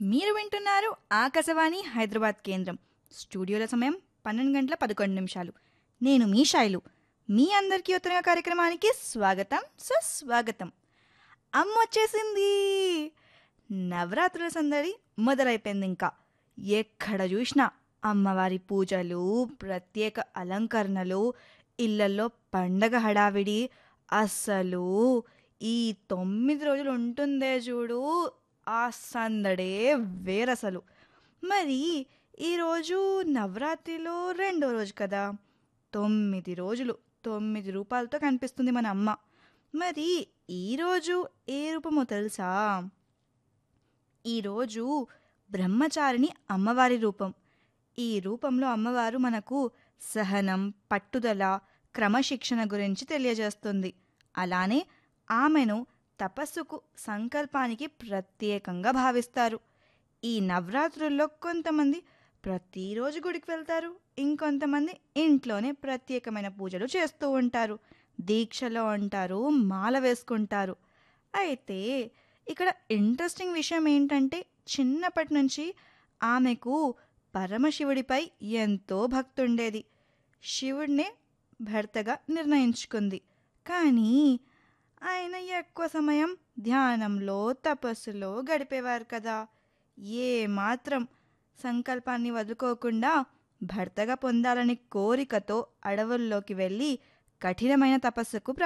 మీరు వింటున్నారు ఆకాశవాణి హైదరాబాద్ కేంద్రం స్టూడియోల సమయం పన్నెండు గంటల పదకొండు నిమిషాలు నేను మీ శైలు మీ అందరికీ ఉత్తర కార్యక్రమానికి స్వాగతం సుస్వాగతం అమ్మ వచ్చేసింది నవరాత్రుల సందడి మొదలైపోయింది ఇంకా ఎక్కడ చూసినా అమ్మవారి పూజలు ప్రత్యేక అలంకరణలు ఇళ్లలో పండగ హడావిడి అస్సలు ఈ తొమ్మిది రోజులు ఉంటుందే చూడు ఆ సందడే వేరసలు మరి ఈరోజు నవరాత్రిలో రెండో రోజు కదా తొమ్మిది రోజులు తొమ్మిది రూపాయలతో కనిపిస్తుంది మన అమ్మ మరి ఈరోజు ఏ రూపమో తెలుసా ఈరోజు బ్రహ్మచారిణి అమ్మవారి రూపం ఈ రూపంలో అమ్మవారు మనకు సహనం పట్టుదల క్రమశిక్షణ గురించి తెలియజేస్తుంది అలానే ఆమెను తపస్సుకు సంకల్పానికి ప్రత్యేకంగా భావిస్తారు ఈ నవరాత్రుల్లో కొంతమంది ప్రతిరోజు గుడికి వెళ్తారు ఇంకొంతమంది ఇంట్లోనే ప్రత్యేకమైన పూజలు చేస్తూ ఉంటారు దీక్షలో ఉంటారు మాల వేసుకుంటారు అయితే ఇక్కడ ఇంట్రెస్టింగ్ విషయం ఏంటంటే చిన్నప్పటి నుంచి ఆమెకు పరమశివుడిపై ఎంతో భక్తి ఉండేది శివుడినే భర్తగా నిర్ణయించుకుంది కానీ ఆయన ఎక్కువ సమయం ధ్యానంలో తపస్సులో గడిపేవారు కదా ఏ మాత్రం సంకల్పాన్ని వదులుకోకుండా భర్తగా పొందాలని కోరికతో అడవుల్లోకి వెళ్ళి కఠినమైన తపస్సుకు